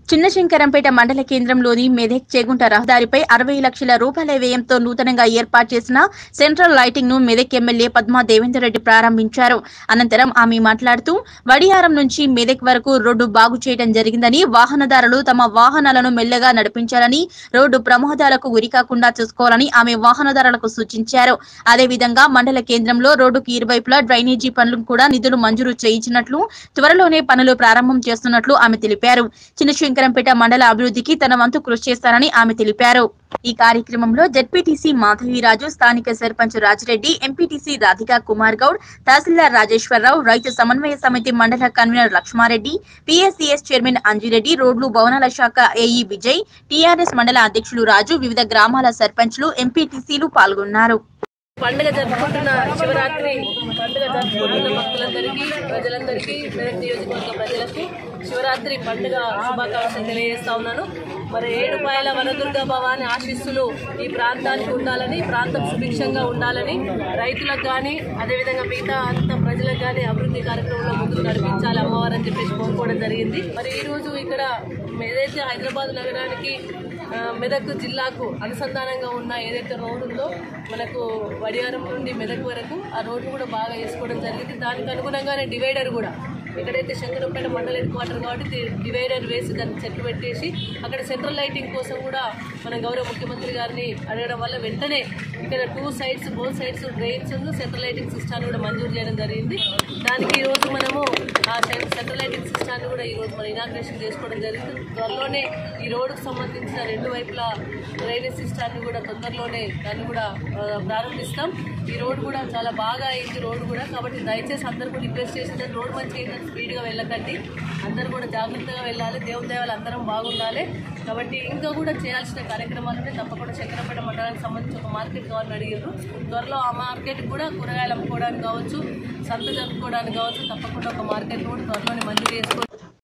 చిన్నశంకరంపేట మండల కేంద్రంలోని మెదక్ చేగుంట రహదారిపై అరవై లక్షల రూపాయల వ్యయంతో నూతనంగా ఏర్పాటు చేసిన సెంట్రల్ లైటింగ్ ను మెదక్ ఎమ్మెల్యే పద్మా దేవేందర్ రెడ్డి ప్రారంభించారు అనంతరం ఆమె మాట్లాడుతూ వడియారం నుంచి మెదక్ వరకు రోడ్డు బాగు చేయడం జరిగిందని వాహనదారులు తమ వాహనాలను మెల్లగా నడిపించాలని రోడ్డు ప్రమాదాలకు గురికాకుండా చూసుకోవాలని ఆమె వాహనదారులకు సూచించారు అదేవిధంగా మండల కేంద్రంలో రోడ్డుకు ఇరువైపులా డ్రైనేజీ పనులకు కూడా నిధులు మంజూరు చేయించినట్లు త్వరలోనే పనులు ప్రారంభం చేస్తున్నట్లు ఆమె తెలిపారు చిన్నశంకరంపేట మండల అభివృద్ధికి తన వంతు కృషి చేస్తారని ఆమె తెలిపారు ఈ కార్యక్రమంలో జడ్పీటీసీ మాధవిరాజు స్థానిక సర్పంచ్ రాజిరెడ్డి ఎంపీటీసీ రాధికా కుమార్ గౌడ్ తహసీల్దార్ రాజేశ్వరరావు రైతు సమన్వయ సమితి మండల convener Lakshmareddy PSCS chairman Anjireddy రోడ్లు భవనాల శాఖ ఏఈ విజయ్ టీఆర్ఎస్ మండల అధ్యక్షులు రాజు వివిధ గ్రామాల సర్పంచ్లు ఎంపీటీసీలు పాల్గొన్నారు పండుగ జరుపుకుంటున్న శివరాత్రి పండుగ జరుపుకుంటున్న భక్తులందరికీ ప్రజలందరికీ మెదక్ నియోజకవర్గ ప్రజలకు శివరాత్రి పండుగ శుభాకాంక్షలు తెలియజేస్తా ఉన్నాను మరి ఏడు పాయల వనదుర్గ భవాని ఆశీస్సులు ఈ ప్రాంతానికి ఉండాలని ఈ ప్రాంతం సుభిక్షంగా ఉండాలని రైతులకు కానీ అదేవిధంగా మిగతా అంత ప్రజలకు కానీ అభివృద్ధి కార్యక్రమంలో ముందుకు నడిపించాలి అమ్మవారు అని చెప్పేసి కోరుకోవడం జరిగింది మరి ఈ రోజు ఇక్కడ ఏదైతే హైదరాబాద్ నగరానికి ఆ, మెదక్ జిల్లాకు అనుసంధానంగా ఉన్న ఏదైతే రోడ్డు ఉందో మనకు వడియారం నుండి మెదక్ వరకు ఆ రోడ్డు కూడా బాగా వేసుకోవడం జరిగింది దానికి అనుగుణంగానే డివైడర్ కూడా ఎక్కడైతే శంకరంపేట మండల హెడ్ క్వార్టర్ కాబట్టి ది- డివైడర్ వేసి దాన్ని చెట్లు పెట్టేసి అక్కడ సెంట్రల్ లైటింగ్ కోసం కూడా మన గౌరవ ముఖ్యమంత్రి గారిని అడగడం వల్ల వెంటనే ఇక్కడ two sides both sides drains central lighting సిస్టాన్ని కూడా మంజూరు చేయడం జరిగింది దానికి ఈ రోజు మనము ఆ సెం- సెంట్రల్ లైటింగ్ సిస్టాన్ని కూడా ఈ రోజు మనం ఇనాగ్రేషన్ చేసుకోవడం జరిగింది త్వరలోనే ఈ రోడ్డుకు సంబంధించిన రెండు వైపులా డ్రైనేజ్ సిస్టాన్ని కూడా తొందరలోనే దాన్ని కూడా ఆ, ప్రారంభిస్తాం ఈ రోడ్ కూడా చాలా బాగా అయింది రోడ్ కూడా కాబట్టి దయచేసి అందరూ కూడా రిక్వెస్ట్ చేసింది రోడ్ మంచిగా అయిందని స్పీడ్గా వెళ్ళకండి అందరూ కూడా జాగ్రత్తగా వెళ్ళాలి దేవుని దేవాలు అందరం బాగుండాలి కాబట్టి ఇంకా కూడా చేయాల్సిన కార్యక్రమాలు ఉన్నాయి తప్పకుండా శంకరపేట మండలానికి సంబంధించి ఒక మార్కెట్ కావాలని అడిగారు త్వరలో ఆ మార్కెట్ కూడా కూరగాయలు అమ్ముకోవడానికి కావచ్చు సంత జరుపుకోవడానికి కావచ్చు తప్పకుండా ఒక మార్కెట్ కూడా త్వరలోనే మంజూరు చేసుకోవాలి